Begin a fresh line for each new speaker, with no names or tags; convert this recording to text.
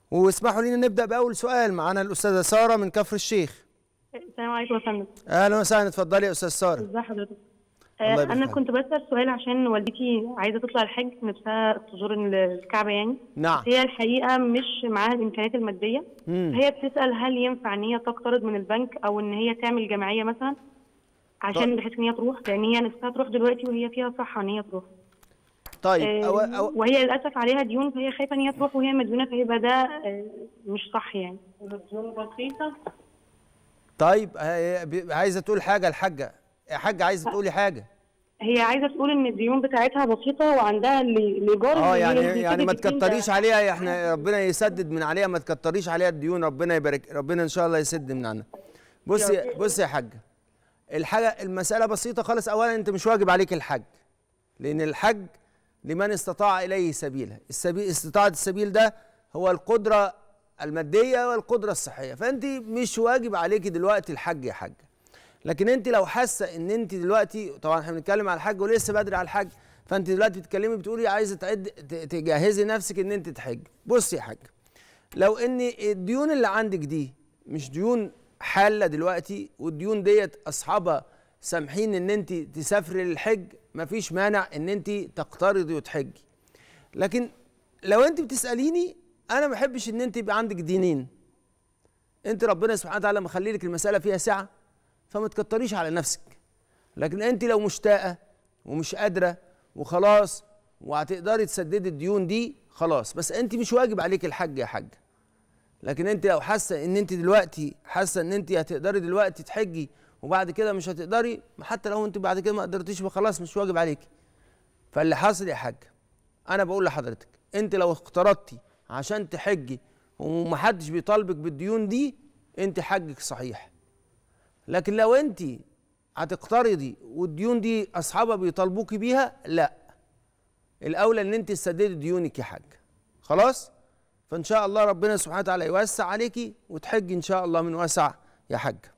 واسمحوا لنا نبدا باول سؤال معانا الاستاذه ساره من كفر الشيخ
السلام عليكم يا فندم
اهلا وسهلا اتفضلي يا استاذ ساره
ازي حضرتك
الله
آه،
يبارك
انا
فيك.
كنت بسال سؤال عشان والدتي عايزه تطلع الحج نفسها تزور ال- الكعبه يعني
نعم.
بس هي الحقيقه مش معاها الامكانيات الماديه
مم.
هي بتسال هل ينفع ان هي تقترض من البنك او ان هي تعمل جمعيه مثلا عشان
طيب.
بحيث ان هي تروح لان هي نفسها تروح دلوقتي وهي فيها صحه ان هي تروح
طيب
آه،
أو أو
وهي للاسف عليها ديون فهي خايفه ان هي تروح وهي مديونه فيبقى ده آه، مش صح يعني ديون بسيطه
طيب آه، ب- عايزه تقول حاجه الحاجه يا حاجه عايزه تقولي حاجه
هي عايزه تقول ان الديون بتاعتها بسيطه وعندها ال- الايجار
اه
اللي
يعني
بيسدد
يعني ما
الدين ده.
تكتريش عليها احنا ربنا يسدد من عليها ما تكتريش عليها الديون ربنا يبارك ربنا ان شاء الله يسد من عنا بصي بصي يا حاجه الحاجه المساله بسيطه خالص اولا انت مش واجب عليك الحج لان الحج لمن استطاع اليه سبيلا السبيل استطاعه السبيل ده هو القدره الماديه والقدره الصحيه فانت مش واجب عليك دلوقتي الحج يا حاجه لكن انت لو حاسه ان انت دلوقتي طبعا احنا بنتكلم على الحج ولسه بدري على الحج فانت دلوقتي بتتكلمي بتقولي عايزه تعد ت- تجهزي نفسك ان انت تحج بصي يا حاج لو ان الديون اللي عندك دي مش ديون حاله دلوقتي والديون ديت اصحابها سامحين ان انت تسافري للحج مفيش مانع ان انت تقترضي وتحجي لكن لو انت بتساليني انا ما بحبش ان انت يبقى عندك دينين انت ربنا سبحانه وتعالى مخلي لك المساله فيها سعه فما تكتريش على نفسك لكن انت لو مشتاقه ومش قادره وخلاص وهتقدري تسددي الديون دي خلاص بس انت مش واجب عليك الحج يا حاج لكن انت لو حاسه ان انت دلوقتي حاسه ان انت هتقدري دلوقتي تحجي وبعد كده مش هتقدري حتى لو انت بعد كده ما قدرتيش خلاص مش واجب عليك فاللي حاصل يا حاج انا بقول لحضرتك انت لو اقترضتي عشان تحجي ومحدش بيطالبك بالديون دي انت حجك صحيح لكن لو انت هتقترضي والديون دي اصحابها بيطالبوكي بيها لا الاولى ان انت تسددي ديونك يا حاج خلاص فان شاء الله ربنا سبحانه وتعالى يوسع عليكي وتحجي ان شاء الله من وسع يا حاج